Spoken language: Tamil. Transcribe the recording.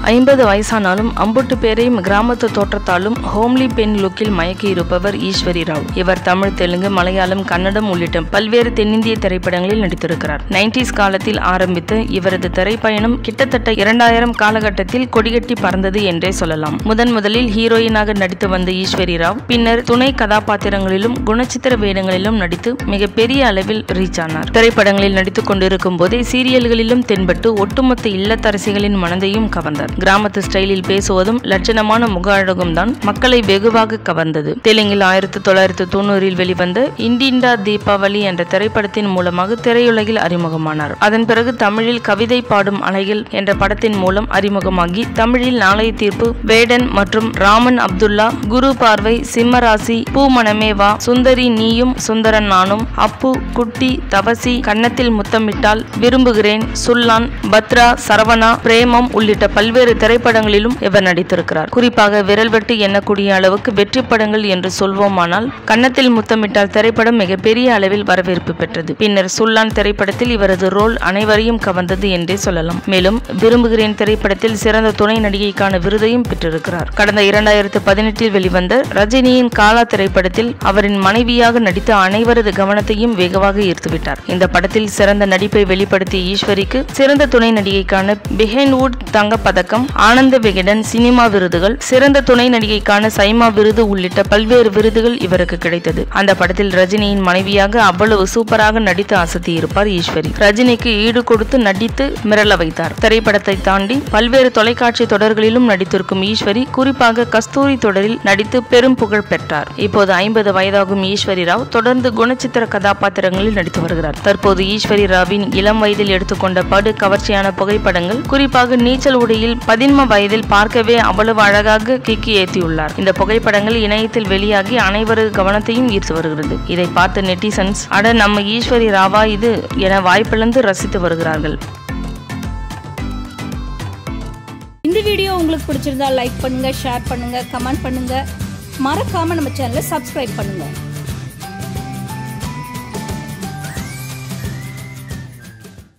ஐம்பது வயசானாலும் அம்புட்டு பேரையும் கிராமத்து தோற்றத்தாலும் ஹோம்லி பெண் லுக்கில் மயக்கி இருப்பவர் ஈஸ்வரி ராவ் இவர் தமிழ் தெலுங்கு மலையாளம் கன்னடம் உள்ளிட்ட பல்வேறு தென்னிந்திய திரைப்படங்களில் நடித்திருக்கிறார் நைன்டிஸ் காலத்தில் ஆரம்பித்த இவரது திரைப்பயணம் கிட்டத்தட்ட இரண்டாயிரம் காலகட்டத்தில் கொடிகட்டி பறந்தது என்றே சொல்லலாம் முதன் முதலில் ஹீரோயினாக நடித்து வந்த ஈஸ்வரி ராவ் பின்னர் துணை கதாபாத்திரங்களிலும் குணச்சித்திர வேடங்களிலும் நடித்து மிகப்பெரிய அளவில் ரீச் ஆனார் திரைப்படங்களில் நடித்துக் கொண்டிருக்கும் போதே சீரியல்களிலும் தென்பட்டு ஒட்டுமொத்த இல்லத்தரசிகளின் மனதையும் கவர்ந்தார் கிராமத்து ஸ்டைலில் பேசுவதும் லட்சணமான முக அழகும் தான் மக்களை வெகுவாக கவர்ந்தது தெலுங்கில் ஆயிரத்தி தொள்ளாயிரத்தி தொண்ணூறில் வெளிவந்த இண்டிண்டா தீபாவளி என்ற திரைப்படத்தின் மூலமாக திரையுலகில் அறிமுகமானார் அதன் பிறகு தமிழில் கவிதை பாடும் அலைகள் என்ற படத்தின் மூலம் அறிமுகமாகி தமிழில் நாளைய தீர்ப்பு வேடன் மற்றும் ராமன் அப்துல்லா குரு பார்வை சிம்மராசி பூ மனமே வா சுந்தரி நீயும் சுந்தரன் நானும் அப்பு குட்டி தவசி கன்னத்தில் முத்தமிட்டால் விரும்புகிறேன் சுல்லான் பத்ரா சரவணா பிரேமம் உள்ளிட்ட பல்வேறு திரைப்படங்களிலும் இவர் நடித்திருக்கிறார் குறிப்பாக விரல் வெட்டு எண்ணக்கூடிய அளவுக்கு வெற்றி படங்கள் என்று சொல்வோமானால் கன்னத்தில் முத்தமிட்டால் திரைப்படம் மிகப்பெரிய அளவில் வரவேற்பு பெற்றது பின்னர் சுல்லான் திரைப்படத்தில் இவரது ரோல் அனைவரையும் கவர்ந்தது என்றே சொல்லலாம் மேலும் விரும்புகிறேன் திரைப்படத்தில் சிறந்த துணை நடிகைக்கான விருதையும் பெற்றிருக்கிறார் கடந்த இரண்டாயிரத்து பதினெட்டில் வெளிவந்த ரஜினியின் காலா திரைப்படத்தில் அவரின் மனைவியாக நடித்த அனைவரது கவனத்தையும் வெகுவாக ஈர்த்துவிட்டார் இந்த படத்தில் சிறந்த நடிப்பை வெளிப்படுத்திய ஈஸ்வரிக்கு சிறந்த துணை நடிகைக்கான பிஹைன்வுட் தங்கப் பதக்கம் ஆனந்த விகடன் சினிமா விருதுகள் சிறந்த துணை நடிகைக்கான சைமா விருது உள்ளிட்ட பல்வேறு விருதுகள் இவருக்கு கிடைத்தது அந்த படத்தில் ரஜினியின் மனைவியாக அவ்வளவு சூப்பராக நடித்து அசத்தி இருப்பார் ஈஸ்வரி ரஜினிக்கு ஈடு கொடுத்து நடித்து மிரள வைத்தார் திரைப்படத்தை தாண்டி பல்வேறு தொலைக்காட்சி தொடர்களிலும் நடித்திருக்கும் ஈஸ்வரி குறிப்பாக கஸ்தூரி தொடரில் நடித்து பெரும் புகழ் பெற்றார் இப்போது ஐம்பது வயதாகும் ஈஸ்வரி ராவ் தொடர்ந்து குணச்சித்திர கதாபாத்திரங்களில் நடித்து வருகிறார் தற்போது ஈஸ்வரி ராவின் இளம் வயதில் எடுத்துக்கொண்ட படு கவர்ச்சியான புகைப்படங்கள் குறிப்பாக நீச்சல் உடையில் பதின்ம வயதில் பார்க்கவே அவ்வளவு அழகாக கிக்கி ஏற்றியுள்ளார் இந்த புகைப்படங்கள் இணையத்தில் வெளியாகி அனைவரது கவனத்தையும் ஈர்த்து வருகிறது இதை பார்த்த நெட்டிசன்ஸ் அட நம்ம ஈஸ்வரி ராவா இது என வாய்ப்பிழந்து ரசித்து வருகிறார்கள் இந்த வீடியோ உங்களுக்கு பிடிச்சிருந்தா லைக் பண்ணுங்க ஷேர் பண்ணுங்க கமெண்ட் பண்ணுங்க மறக்காம நம்ம சேனலை சப்ஸ்கிரைப் பண்ணுங்க